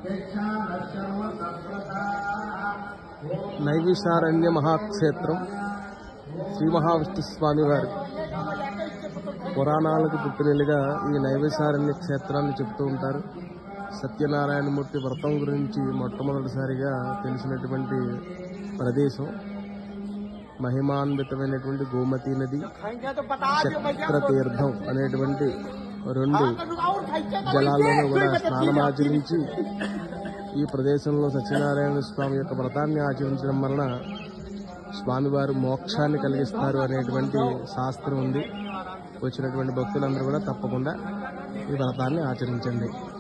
నైవిషారణ్య మహాక్షేత్రం శ్రీ మహావిష్ణు స్వామి వారి పురాణాలకు పుట్టినలుగా ఈ నైవేశారణ్య క్షేత్రాన్ని చెప్తూ ఉంటారు సత్యనారాయణమూర్తి వ్రతం గురించి మొట్టమొదటిసారిగా తెలిసినటువంటి ప్రదేశం మహిమాన్వితమైనటువంటి గోమతి నది చక్ర తీర్థం అనేటువంటి రెండు జలాల్లోనూ కూడా స్నానమాచరించి ఈ ప్రదేశంలో సత్యనారాయణ స్వామి యొక్క వ్రతాన్ని ఆచరించడం వలన స్వామివారు మోక్షాన్ని కలిగిస్తారు అనేటువంటి శాస్త్రం ఉంది వచ్చినటువంటి భక్తులందరూ కూడా తప్పకుండా ఈ వ్రతాన్ని ఆచరించండి